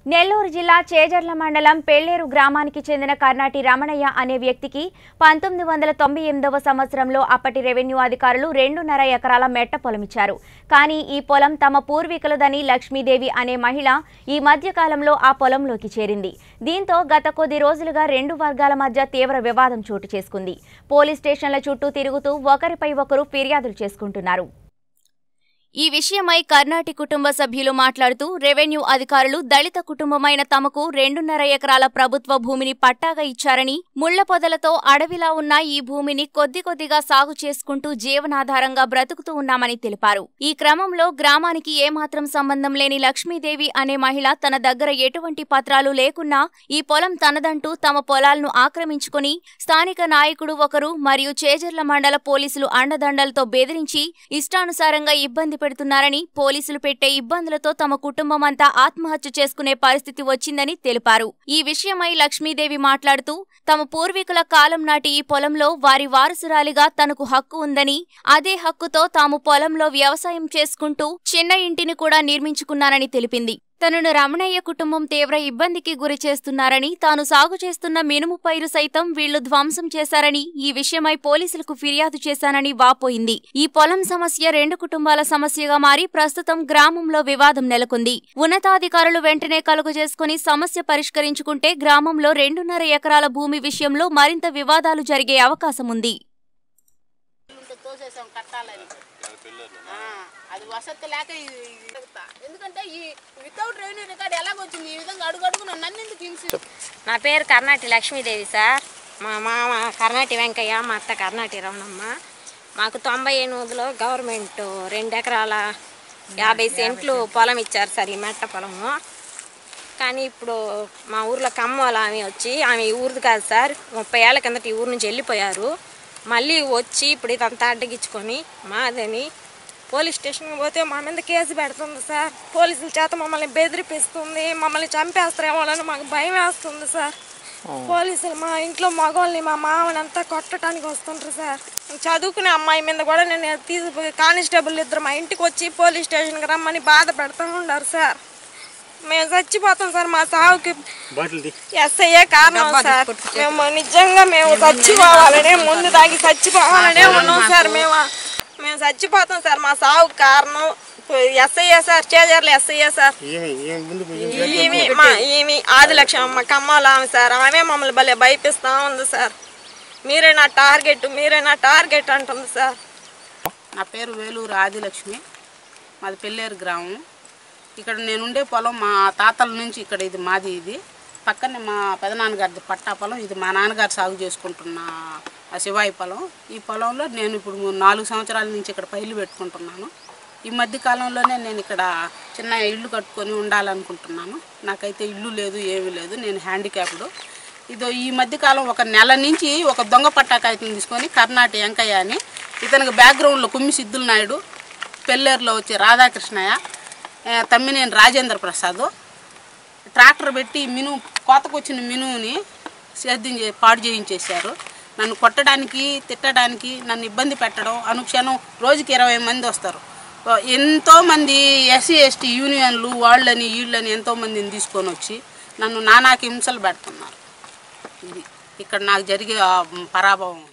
నెల్లూరు జిల్లా చేజర్ల మండలం పెళ్లేరు గ్రామానికి చెందిన కర్నాటి రమణయ్య అనే వ్యక్తికి పంతొమ్మిది వందల తొంభై ఎనిమిదవ సంవత్సరంలో అప్పటి రెవెన్యూ అధికారులు రెండున్నర ఎకరాల మెట్ట పొలమిచ్చారు కానీ ఈ పొలం తమ పూర్వీకులదని లక్ష్మీదేవి అనే మహిళ ఈ మధ్య కాలంలో ఆ పొలంలోకి చేరింది దీంతో గత కొద్ది రోజులుగా రెండు వర్గాల మధ్య తీవ్ర వివాదం చోటు చేసుకుంది పోలీస్ స్టేషన్ల చుట్టూ తిరుగుతూ ఒకరిపై ఒకరు ఫిర్యాదులు చేసుకుంటున్నారు ఈ విషయమై కర్ణాటి కుటుంబ సభ్యులు మాట్లాడుతూ రెవెన్యూ అధికారులు దళిత కుటుంబమైన తమకు రెండున్నర ఎకరాల ప్రభుత్వ భూమిని పట్టాగా ఇచ్చారని ముళ్ల పొదలతో అడవిలా ఉన్న ఈ భూమిని కొద్ది కొద్దిగా సాగు చేసుకుంటూ జీవనాధారంగా బ్రతుకుతూ ఉన్నామని తెలిపారు ఈ క్రమంలో గ్రామానికి ఏమాత్రం సంబంధం లేని లక్ష్మీదేవి అనే మహిళ తన దగ్గర ఎటువంటి పత్రాలు లేకున్నా ఈ పొలం తనదంటూ తమ పొలాలను ఆక్రమించుకుని స్థానిక నాయకుడు ఒకరు మరియు చేజర్ల మండల పోలీసులు అండదండలతో బెదిరించి ఇష్టానుసారంగా ఇబ్బంది పెడుతున్నారని పోలీసులు పెట్టే ఇబ్బందులతో తమ కుటుంబం అంతా ఆత్మహత్య చేసుకునే పరిస్థితి వచ్చిందని తెలిపారు ఈ విషయమై లక్ష్మీదేవి మాట్లాడుతూ తమ పూర్వీకుల కాలం నాటి ఈ పొలంలో వారి వారసురాలిగా తనకు హక్కు ఉందని అదే హక్కుతో తాము పొలంలో వ్యవసాయం చేసుకుంటూ చిన్న ఇంటిని కూడా నిర్మించుకున్నానని తెలిపింది తనను రమణయ్య కుటుంబం తీవ్ర ఇబ్బందికి గురి చేస్తున్నారని తాను సాగు చేస్తున్న మినుము పైరు సైతం వీళ్లు ధ్వంసం చేశారని ఈ విషయమై పోలీసులకు ఫిర్యాదు చేశానని వాపోయింది ఈ పొలం సమస్య రెండు కుటుంబాల సమస్యగా మారి ప్రస్తుతం గ్రామంలో వివాదం నెలకొంది ఉన్నతాధికారులు వెంటనే కలుగు చేసుకుని సమస్య పరిష్కరించుకుంటే గ్రామంలో రెండున్నర ఎకరాల భూమి విషయంలో మరింత వివాదాలు జరిగే అవకాశం ఉంది ఉంటే తోసేసాం కట్టాలని ఆ, అది వసతి లేక ఇది ఇది అడుగుతా. ఎందుకంటే ఈ వితౌట్ రెవెన్యూ రికార్డ్ ఎలాగొచ్చింది ఈ విధంగా అడుగు అడుగున నన్ను ఎందుకు హింసి నా పేరు కర్ణాటి లక్ష్మీదేవి సార్ మా మామ కర్ణాటి వెంకయ్య మా అత్త కర్ణాటి రమణమ్మ మాకు తొంభై ఎనిమిదిలో గవర్నమెంట్ రెండు ఎకరాల యాభై సెంట్లు పొలం ఇచ్చారు సార్ ఈ మెట్ట పొలము కానీ ఇప్పుడు మా ఊర్లో కమ్మోలు ఆమె వచ్చి ఆమె ఈ ఊరిది కాదు సార్ ముప్పై ఏళ్ళ కిందట ఈ ఊరు నుంచి వెళ్ళిపోయారు మళ్ళీ వచ్చి ఇప్పుడు ఇదంతా అడ్డగించుకొని మాదని పోలీస్ స్టేషన్కి పోతే మా మీద కేసు పెడుతుంది సార్ పోలీసుల చేత మమ్మల్ని బెదిరిపిస్తుంది మమ్మల్ని చంపేస్తారేమో అని మాకు భయం వేస్తుంది సార్ పోలీసులు మా ఇంట్లో మగవాళ్ళని మా మామని అంతా కొట్టడానికి వస్తుంటారు సార్ చదువుకునే అమ్మాయి మీద కూడా నేను తీసి కానిస్టేబుల్ ఇద్దరు మా ఇంటికి వచ్చి పోలీస్ స్టేషన్కి రమ్మని బాధ పెడుతూ ఉన్నారు సార్ మేము చచ్చిపోతాం సార్ మా సావుకి ఎస్ఐఏ కారణం సార్ మేము నిజంగా మేము చచ్చిపోవాలనే ముందు తాగి చచ్చిపోవాలనే ఉన్నాం సార్ మేము మేము చచ్చిపోతాం సార్ మా సావుకి కారణం ఎస్ఐఏ సార్ చేజర్లు ఎస్ఐఏ సార్ ఏమి ఏమి ముందు ఈమె మా ఈమె ఆదిలక్ష్మి మా కమ్మాల ఆమె సార్ ఆమె మమ్మల్ని భలే భయపిస్తా ఉంది సార్ మీరే నా టార్గెట్ మీరే నా టార్గెట్ అంటుంది సార్ నా పేరు వేలూరు ఆదిలక్ష్మి మాది పెళ్ళేరు గ్రామం ఇక్కడ నేనుండే పొలం మా తాతల నుంచి ఇక్కడ ఇది మాది ఇది పక్కనే మా పెదనాన్నగారిది పట్టా పొలం ఇది మా నాన్నగారు సాగు చేసుకుంటున్న ఆ శివాయి పొలం ఈ పొలంలో నేను ఇప్పుడు మూడు- నాలుగు సంవత్సరాల నుంచి ఇక్కడ పైలు పెట్టుకుంటున్నాను ఈ మధ్య కాలంలోనే నేను ఇక్కడ చిన్న ఇల్లు కట్టుకొని ఉండాలనుకుంటున్నాను నాకైతే ఇల్లు లేదు ఏమీ లేదు నేను హ్యాండిక్యాప్డ్ ఇదో ఈ మధ్యకాలం ఒక నెల నుంచి ఒక దొంగ పట్టా కాగితం తీసుకొని కర్ణాటి వెంకయ్య అని ఇతనికి బ్యాక్గ్రౌండ్లో కుమ్మి సిద్ధుల నాయుడు పెళ్ళేరులో వచ్చి రాధాకృష్ణయ్య ఆ, తమ్మినేని రాజేంద్ర ప్రసాద్ ట్రాక్టర్ పెట్టి మిను కోతకొచ్చిన మినువుని సేద్యం చే పాడు చేయించేశారు నన్ను కొట్టడానికి తిట్టడానికి నన్ను ఇబ్బంది పెట్టడం అనుక్షణం రోజుకి ఇరవై మంది వస్తారు ఎంతోమంది ఎస్సీ ఎస్టీ యూనియన్లు వాళ్ళని వీళ్ళని ఎంతోమందిని తీసుకొని వచ్చి నన్ను నానాకి హింసలు పెడుతున్నారు ఇది ఇక్కడ నాకు జరిగే ఆ, పరాభవం